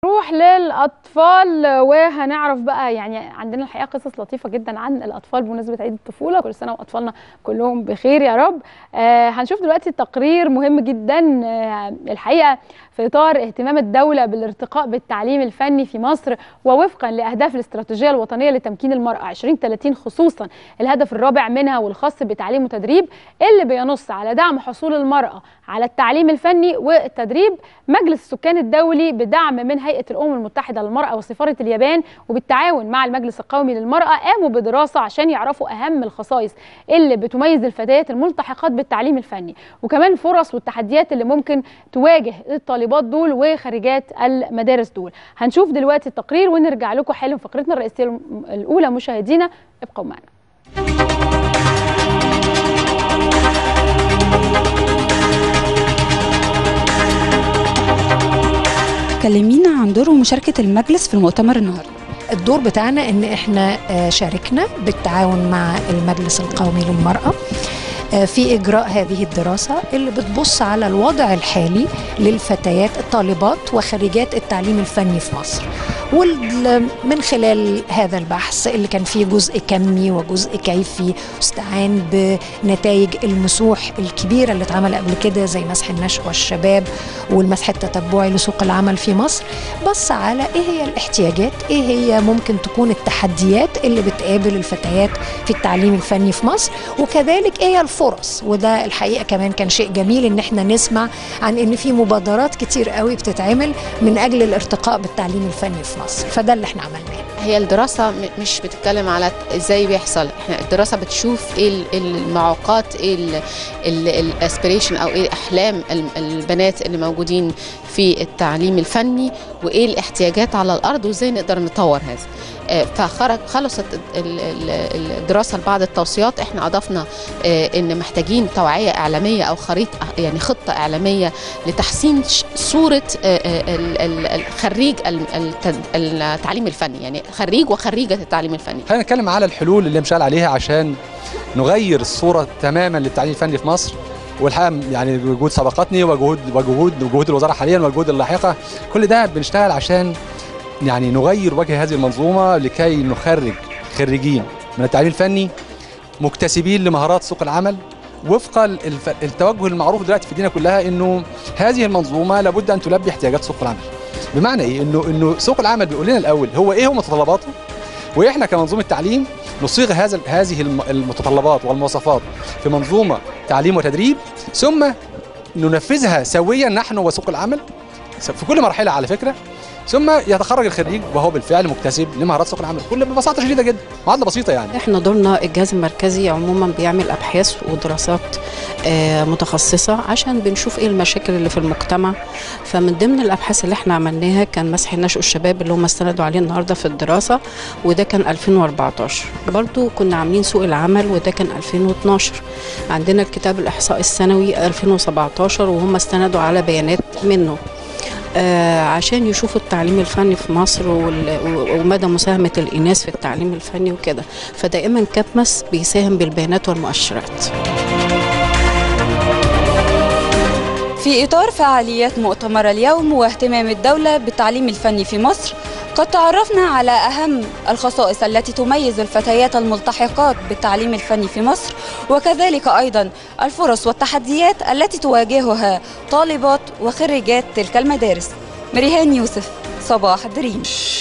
نروح للاطفال وهنعرف بقى يعني عندنا الحقيقه قصص لطيفه جدا عن الاطفال بمناسبه عيد الطفوله كل سنه واطفالنا كلهم بخير يا رب آه هنشوف دلوقتي تقرير مهم جدا آه الحقيقه في اطار اهتمام الدوله بالارتقاء بالتعليم الفني في مصر ووفقا لاهداف الاستراتيجيه الوطنيه لتمكين المراه 2030 خصوصا الهدف الرابع منها والخاص بتعليم وتدريب اللي بينص على دعم حصول المراه على التعليم الفني والتدريب مجلس السكان الدولي بدعم من هيئه الامم المتحده للمراه وسفاره اليابان وبالتعاون مع المجلس القومي للمراه قاموا بدراسه عشان يعرفوا اهم الخصائص اللي بتميز الفتيات الملتحقات بالتعليم الفني وكمان الفرص والتحديات اللي ممكن تواجه الطالبات دول وخريجات المدارس دول هنشوف دلوقتي التقرير ونرجع لكم حالا فقرتنا الرئيسيه الاولى مشاهدينا ابقوا معنا كلمينا عن دور ومشاركة المجلس في المؤتمر النهارده الدور بتاعنا ان احنا شاركنا بالتعاون مع المجلس القومي للمرأة في إجراء هذه الدراسة اللي بتبص على الوضع الحالي للفتيات الطالبات وخريجات التعليم الفني في مصر ومن خلال هذا البحث اللي كان فيه جزء كمي وجزء كيفي استعان بنتائج المسوح الكبيرة اللي اتعمل قبل كده زي مسح النشء والشباب والمسح التتبعي لسوق العمل في مصر بص على ايه هي الاحتياجات ايه هي ممكن تكون التحديات اللي بتقابل الفتيات في التعليم الفني في مصر وكذلك ايه هي الفرص وده الحقيقة كمان كان شيء جميل ان احنا نسمع عن ان في مبادرات كتير قوي بتتعمل من اجل الارتقاء بالتعليم الفني في مصر فده اللي احنا عملناه هي الدراسة مش بتتكلم على ازاي بيحصل احنا الدراسة بتشوف ايه المعوقات ايه الاسبريشن او ايه احلام البنات اللي موجودين في التعليم الفني وايه الاحتياجات على الارض وازاي نقدر نطور هذا فخرج خلصت الدراسه لبعض التوصيات احنا اضفنا ان محتاجين توعيه اعلاميه او خريطه يعني خطه اعلاميه لتحسين صوره الخريج التعليم الفني يعني خريج وخريجه التعليم الفني خلينا نتكلم على الحلول اللي مشال عليها عشان نغير الصوره تماما للتعليم الفني في مصر والحقيقه يعني وجود سبقتني وجهود وجهود وجهود الوزاره حاليا والجهود اللاحقه كل ده بنشتغل عشان يعني نغير وجه هذه المنظومه لكي نخرج خريجين من التعليم الفني مكتسبين لمهارات سوق العمل وفق التوجه المعروف دلوقتي في الدنيا كلها انه هذه المنظومه لابد ان تلبي احتياجات سوق العمل بمعنى ايه انه انه سوق العمل بيقول لنا الاول هو ايه هو متطلباته واحنا كمنظومه تعليم نصيغ هذا هذه المتطلبات والمواصفات في منظومه تعليم وتدريب ثم ننفذها سويا نحن وسوق العمل في كل مرحله على فكره ثم يتخرج الخريج وهو بالفعل مكتسب لمهارات سوق العمل كل ببساطه شديده جدا معادله بسيطه يعني احنا دورنا الجهاز المركزي عموما بيعمل ابحاث ودراسات متخصصه عشان بنشوف ايه المشاكل اللي في المجتمع فمن ضمن الابحاث اللي احنا عملناها كان مسح النشء الشباب اللي هم استندوا عليه النهارده في الدراسه وده كان 2014 برضو كنا عاملين سوق العمل وده كان 2012 عندنا الكتاب الاحصاء السنوي 2017 وهم استندوا على بيانات منه آه عشان يشوفوا التعليم الفني في مصر ومدى مساهمة الإناث في التعليم الفني وكده فدائما كابمس بيساهم بالبيانات والمؤشرات في إطار فعاليات مؤتمر اليوم واهتمام الدولة بالتعليم الفني في مصر قد تعرفنا على أهم الخصائص التي تميز الفتيات الملتحقات بالتعليم الفني في مصر وكذلك أيضا الفرص والتحديات التي تواجهها طالبات وخريجات تلك المدارس مريهان يوسف صباح دريم